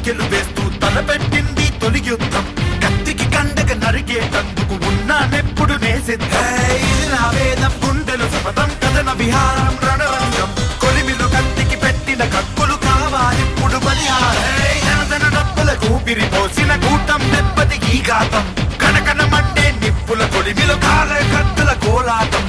రంకెలు వేస్తూ తలపెట్టింది తొలి యుద్ధం కత్తికి కండక నరికేటందుకు ఉన్నానెప్పుడు నేసిద్ధం ఇది నా వేదం గుండెలు శపథం కథన విహారం రణరంగం కొలిమిలు కత్తికి పెట్టిన కక్కులు కావాలిప్పుడు బలిహారం జనజన డబ్బుల కూపిరి పోసిన కూటం దెబ్బతి ఈ ఘాతం కనకన మండే నిప్పుల కొలిమిలో కాల కత్తుల కోలాటం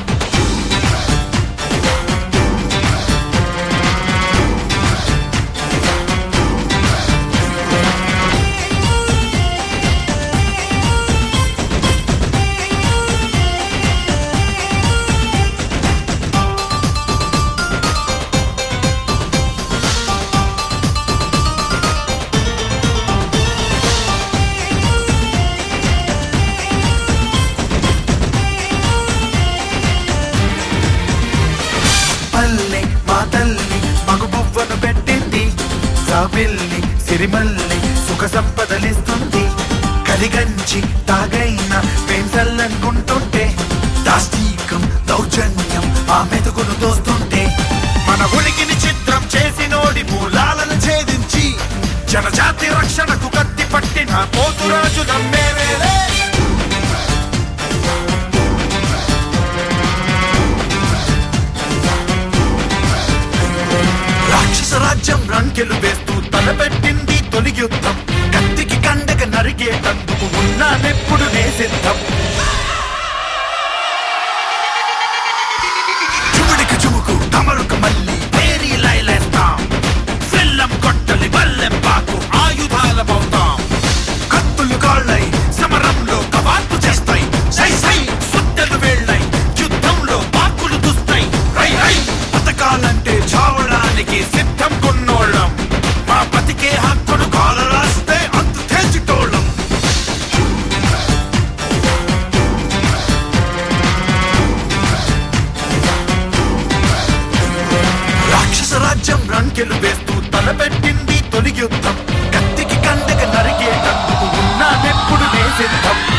పల్లె మా తల్లి మగు బువ్వను పెట్టింది సాబిల్లి సిరిమల్లి సుఖ సంపదలిస్తుంది కలిగంచి తాగైన పెంచల్లనుకుంటుంటే దాష్టీకం దౌర్జన్యం ఆ మెతుకును తోస్తుంటే మన ఉనికిని చిత్రం చేసినోడి మూలాలను ఛేదించి జనజాతి రక్షణకు కత్తి పట్టిన పోతురాజు నమ్మే వేలే రాక్షస రాజ్యం రంకెలు వేస్తూ తలపెట్టింది తొలి యుద్ధం కత్తికి కండక నరికేటందుకు ఉన్నానెప్పుడు నే సిద్ధం చుముడికి చుముకు తమరుకు మళ్ళీ పేరీ లైలేస్తాం ఫిల్లం కొట్టలి బల్లెం పాకు ఆయుధాలమవుతాం కత్తులు కాళ్ళై సమరంలో కవాతు చేస్తాయి సై సై సుద్దెలు వేళ్ళై యుద్ధంలో పాకులు దుస్తాయి రై రై బతకాలంటే చావడానికి సిద్ధం కొన్నోళ్ళం మా బతికే హక్కును కాల రాస్తే అంతు తేల్చిటోళ్ళం రాక్షస రాజ్యం రంకెలు వేస్తూ తలపెట్టింది తొలి యుద్ధం కత్తికి కండక నరికేటందుకు ఉన్నానెప్పుడు నే సిద్ధం